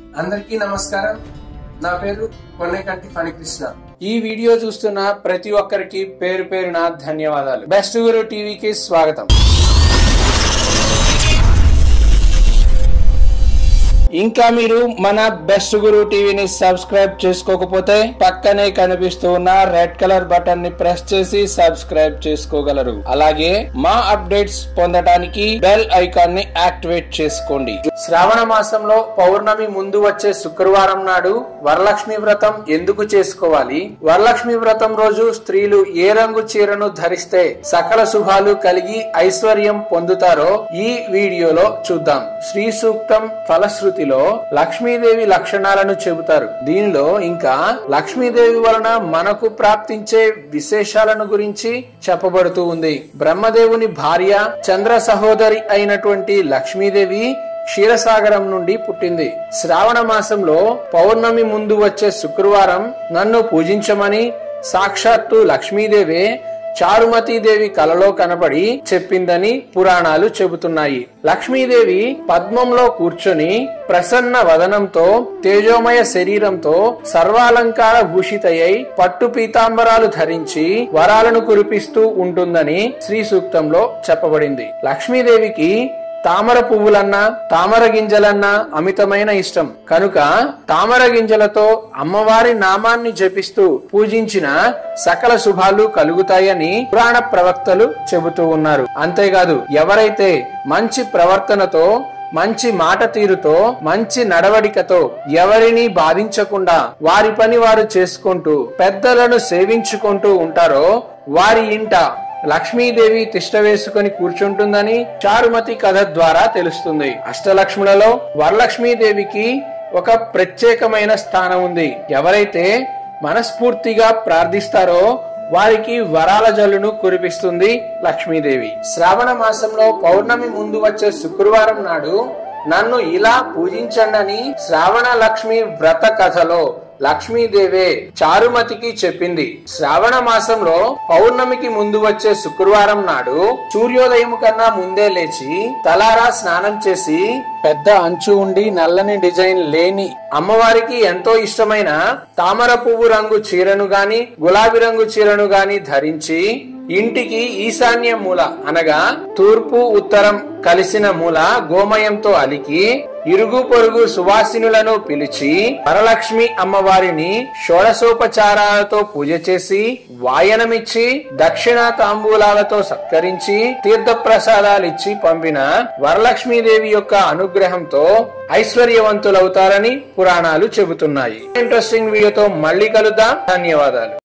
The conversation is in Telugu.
అందరికీ నమస్కారం నా పేరు కొన్నేకంటి ఫణికృష్ణ ఈ వీడియో చూస్తున్న ప్రతి ఒక్కరికి పేరు పేరున ధన్యవాదాలు బెస్ట్ గురు టీవీకి స్వాగతం ఇంకా మీరు మన బెస్ట్ గురు టీవీని సబ్స్క్రైబ్ చేసుకోకపోతే పక్కనే కనిపిస్తూ ఉన్న రెడ్ కలర్ బటన్ ని ప్రెస్ చేసి సబ్స్క్రైబ్ చేసుకోగలరు అలాగే మా అప్డేట్స్ పొందడానికి బెల్ ఐకాన్ ని యాక్టివేట్ చేసుకోండి శ్రావణ మాసంలో పౌర్ణమి ముందు వచ్చే శుక్రవారం నాడు వరలక్ష్మి వ్రతం ఎందుకు చేసుకోవాలి వరలక్ష్మి వ్రతం రోజు స్త్రీలు ఏ రంగు చీరను ధరిస్తే సకల శుభాలు కలిగి ఐశ్వర్యం పొందుతారో ఈ వీడియోలో చూద్దాం శ్రీ సూక్తం ఫలశ్రుతిలో లక్ష్మీదేవి లక్షణాలను చెబుతారు దీనిలో ఇంకా లక్ష్మీదేవి వలన మనకు ప్రాప్తించే విశేషాలను గురించి చెప్పబడుతూ ఉంది బ్రహ్మదేవుని భార్య చంద్ర సహోదరి అయినటువంటి లక్ష్మీదేవి క్షీరసాగరం నుండి పుట్టింది శ్రావణ మాసంలో పౌర్ణమి ముందు వచ్చే శుక్రవారం నన్ను పూజించమని సాక్షాత్తు లక్ష్మీదేవే చారుమతీదేవి కలలో కనబడి చెప్పిందని పురాణాలు చెబుతున్నాయి లక్ష్మీదేవి పద్మంలో కూర్చొని ప్రసన్న వదనంతో తేజోమయ శరీరంతో సర్వాలంకార భూషితయ్యై పట్టు పీతాంబరాలు ధరించి వరాలను కురిపిస్తూ ఉంటుందని శ్రీ సూక్తంలో చెప్పబడింది లక్ష్మీదేవికి తామర పువ్వులన్నా తామర గింజలన్నా అమితమైన ఇష్టం కనుక తామర గింజలతో అమ్మవారి నామాన్ని జపిస్తూ పూజించిన సకల శుభాలు కలుగుతాయని పురాణ ప్రవక్తలు చెబుతూ ఉన్నారు అంతేకాదు ఎవరైతే మంచి ప్రవర్తనతో మంచి మాట తీరుతో మంచి నడవడికతో ఎవరిని బాధించకుండా వారి పని వారు చేసుకుంటూ పెద్దలను సేవించుకుంటూ ఉంటారో వారి ఇంట లక్ష్మీదేవి తిష్ట వేసుకుని కూర్చుంటుందని చారుమతి కథ ద్వారా తెలుస్తుంది అష్టలక్ష్ములలో వరలక్ష్మీదేవికి ఒక ప్రత్యేకమైన స్థానం ఉంది ఎవరైతే మనస్ఫూర్తిగా ప్రార్థిస్తారో వారికి వరాల జల్లును కురిపిస్తుంది లక్ష్మీదేవి శ్రావణ మాసంలో పౌర్ణమి ముందు వచ్చే శుక్రవారం నాడు నన్ను ఇలా పూజించండని శ్రావణ లక్ష్మి వ్రత కథలో లక్ష్మీదేవే చారుమతికి చెప్పింది శ్రావణ మాసంలో పౌర్ణమికి ముందు వచ్చే శుక్రవారం నాడు సూర్యోదయం కన్నా ముందే లేచి తలారా స్నానం చేసి పెద్ద అంచు ఉండి నల్లని డిజైన్ లేని అమ్మవారికి ఎంతో ఇష్టమైన తామర పువ్వు రంగు చీరను గాని గులాబీ రంగు చీరను గాని ధరించి ఇంటికి ఈశాన్య మూల అనగా తూర్పు ఉత్తరం కలిసిన మూల గోమయంతో అలికి ఇరుగు పొరుగు సువాసినులను పిలిచి వరలక్ష్మి అమ్మవారిని షోడశోపచారాలతో పూజ చేసి వాయనమిచ్చి దక్షిణ తాంబూలాలతో సత్కరించి తీర్థ ప్రసాదాలిచ్చి పంపిన వరలక్ష్మీదేవి యొక్క అనుగ్రహంతో ఐశ్వర్యవంతులవుతారని పురాణాలు చెబుతున్నాయి ఇంట్రెస్టింగ్ వీడియోతో మళ్ళీ కలుద్దాం ధన్యవాదాలు